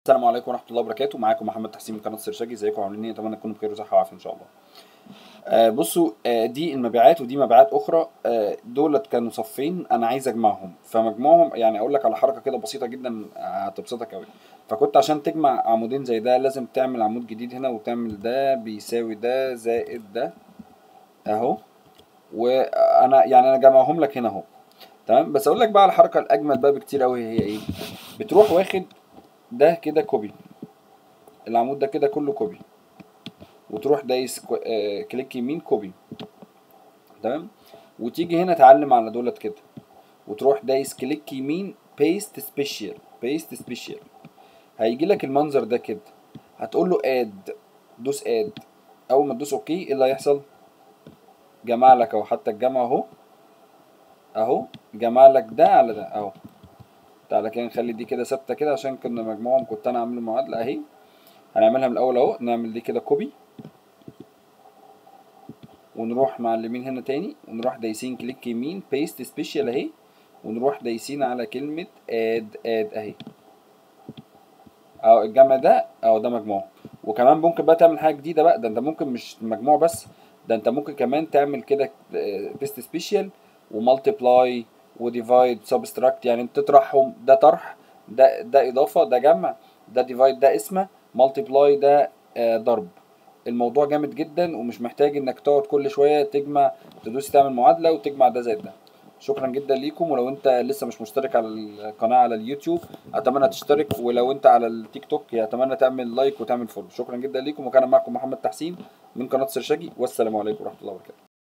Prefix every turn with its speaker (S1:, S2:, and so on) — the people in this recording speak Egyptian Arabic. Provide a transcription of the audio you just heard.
S1: السلام عليكم ورحمه الله وبركاته معاكم محمد تحسين من قناه سرشاجي ازيكم عاملين ايه اتمنى تكونوا بخير وصحه وعافيه ان شاء الله آه بصوا آه دي المبيعات ودي مبيعات اخرى آه دولت كانوا صفين انا عايز اجمعهم فمجموعهم يعني اقول لك على حركه كده بسيطه جدا هتبسطك قوي فكنت عشان تجمع عمودين زي ده لازم تعمل عمود جديد هنا وتعمل ده بيساوي ده زائد ده اهو وانا يعني انا جمعهم لك هنا اهو تمام بس اقول لك بقى على الحركه الاجمل بقى بكتير قوي هي ايه بتروح واخد ده كده كوبي العمود ده كده كله كوبي وتروح دايس كو... آه كليك يمين كوبي تمام وتيجي هنا تعلم على دولت كده وتروح دايس كليك يمين بيست سبيشال بيست سبيشال هيجي لك المنظر ده كده هتقول له اد دوس اد اول ما تدوس اوكي ايه اللي هيحصل جمع لك اهو حتى الجمع اهو اهو جمع لك ده على ده اهو تعالى كده نخلي دي كده ثابته كده عشان كنا مجموعهم كنت انا عامل معادله اهي هنعملها من الاول اهو نعمل دي كده كوبي ونروح معلمين هنا تاني ونروح دايسين كليك يمين بيست سبيشال اهي ونروح دايسين على كلمه اد اد اهي اهو الجمع ده اهو ده مجموع وكمان ممكن بقى تعمل حاجه جديده بقى ده انت ممكن مش مجموع بس ده انت ممكن كمان تعمل كده بيست سبيشال ومالتيبلاي وديفايد سبستراكت يعني انت تطرحهم ده طرح ده ده اضافه ده جمع ده ديفايد ده اسمه مالتيبلاي ده آه ضرب الموضوع جامد جدا ومش محتاج انك تقعد كل شويه تجمع تدوس تعمل معادله وتجمع ده زائد ده شكرا جدا ليكم ولو انت لسه مش مشترك على القناه على اليوتيوب اتمنى تشترك ولو انت على التيك توك اتمنى تعمل لايك وتعمل فولو شكرا جدا ليكم وكان معكم محمد تحسين من قناه سرشاجي والسلام عليكم ورحمه الله وبركاته